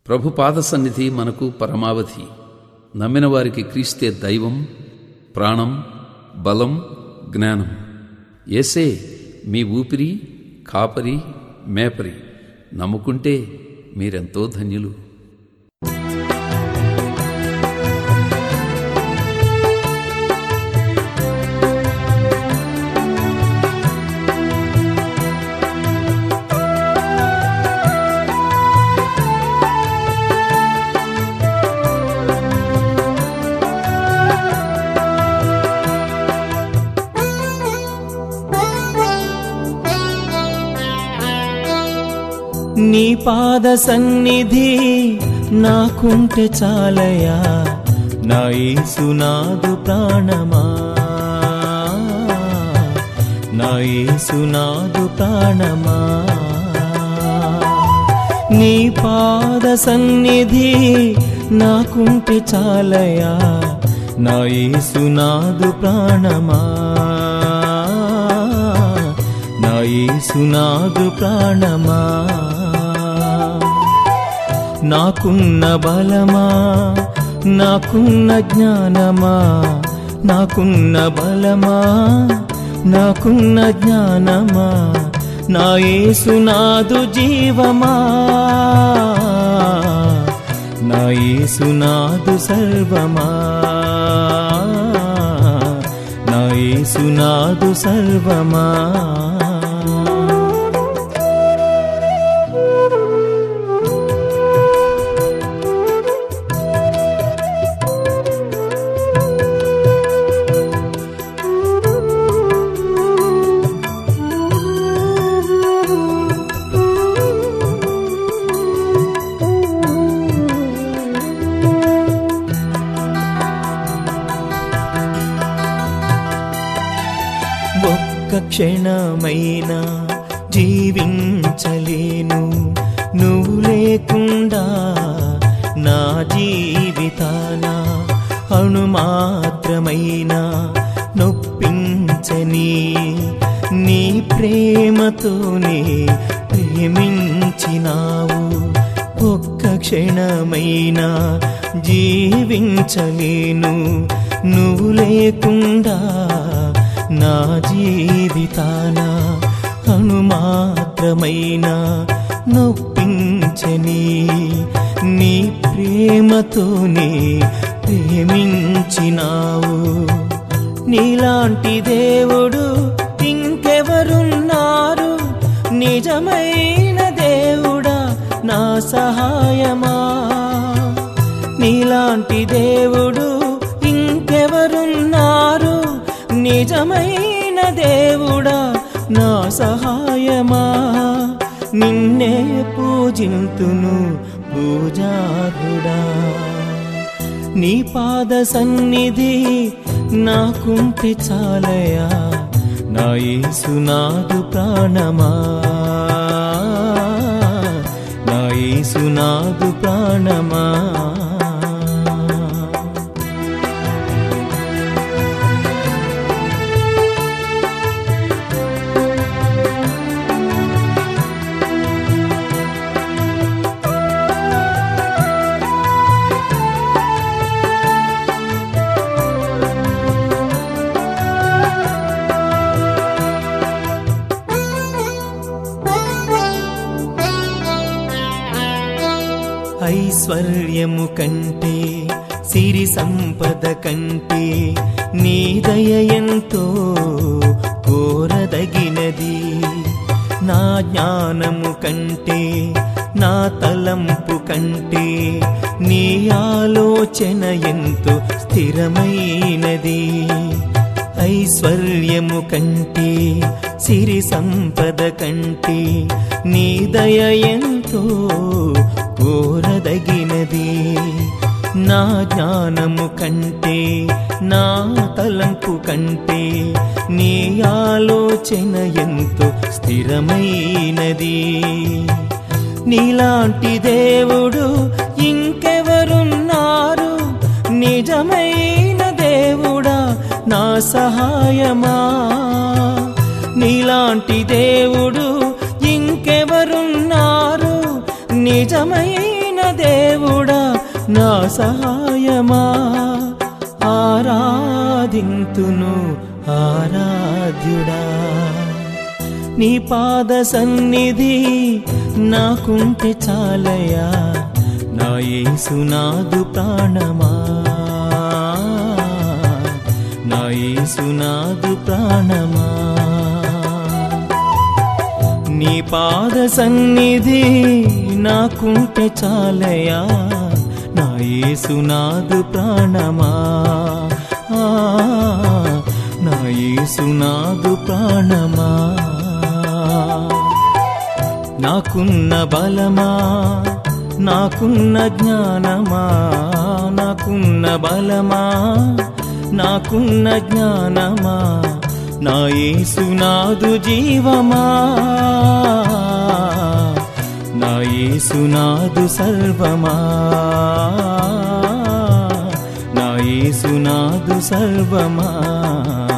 ప్రభు పాద సన్నిధి మనకు పరమావధి నమ్మిన వారికి క్రీస్తే దైవం ప్రాణం బలం జ్ఞానం ఏసే మీ ఊపిరి కాపరి మేపరి నమ్ముకుంటే మీరెంతో ధన్యులు నీ పాద సన్నిధి నాకుంటే చాలయా నా యేసునాదు ప్రాణమా నా యేసునాదు ప్రాణమా నీ పాద సన్నిధి నాకుంటే చాలయా నా యేసునాదు ప్రాణమా నా యేసునాదు ప్రాణమా నాకున్న బలమా నాకున్న జ్ఞానమా నాకున్న బలమా నాకున్న జ్ఞానమా నా యేసునాదు జీవమా నా యేసునాదు సర్వమా నా యేసునాదు సర్వమా ఒక్క క్షణమైనా జీవించలేను నువ్వు లేకుండా నా జీవితాన అణుమాత్రమైనా నొప్పించని నీ ప్రేమతోనే ప్రేమించినావు ఒక్క క్షణమైనా జీవించలేను నువ్వు లేకుండా నా జీవితాన అణుమాత్రమైన నొప్పించని నీ ప్రేమతోనే ప్రేమించినావు నీలాంటి దేవుడు ఇంకెవరున్నారు నిజమైన దేవుడా నా సహాయమా నీలాంటి దేవుడు ఇంకెవరున్నారు నిజమైన దేవుడా నా సహాయమా నిన్నే పూజింతును పూజారుడా నీ పాద సన్నిధి నాకుంటే చాలయా నా యేసునాదు ప్రాణమా నా యేసునాదు ప్రాణమా ఐశ్వర్యము కంటే సిరి సంపద కంటే నీ దయ ఎంతో కోరదగినది నా జ్ఞానము కంటే నా తలంపు కంటే నీ ఆలోచన ఎంతో స్థిరమైనది ఐశ్వర్యము కంటే సిరి సంపద కంటే నీ దయ ఎంతో కోరదగినది నా జ్ఞానము కంటే నా తలంపు కంటే నీ ఆలోచన ఎంతో స్థిరమైనది నీలాంటి దేవుడు ఇంకెవరున్నారు నిజమైన దేవుడా నా సహాయమా నీలాంటి దేవుడు ఇంకెవరున్నారు నిజమైన దేవుడా నా సహాయమా ఆరాధింతును ఆరాధ్యుడా నీ పాద సన్నిధి నాకుంటే చాలయా నా యేసునాదు ప్రాణమా నా యేసునాదు ప్రాణమా నీ పాద సన్నిధి నాకుంటే చాలయా నా యేసునాదు ప్రాణమా ఆ, నా యేసునాదు ప్రాణమా నాకున్న బలమా నాకున్న జ్ఞానమా నాకున్న బలమా నాకున్న జ్ఞానమా నా యేసునాదు జీవమా నా యేసునాదు సర్వమా నా యేసునాదు సర్వమా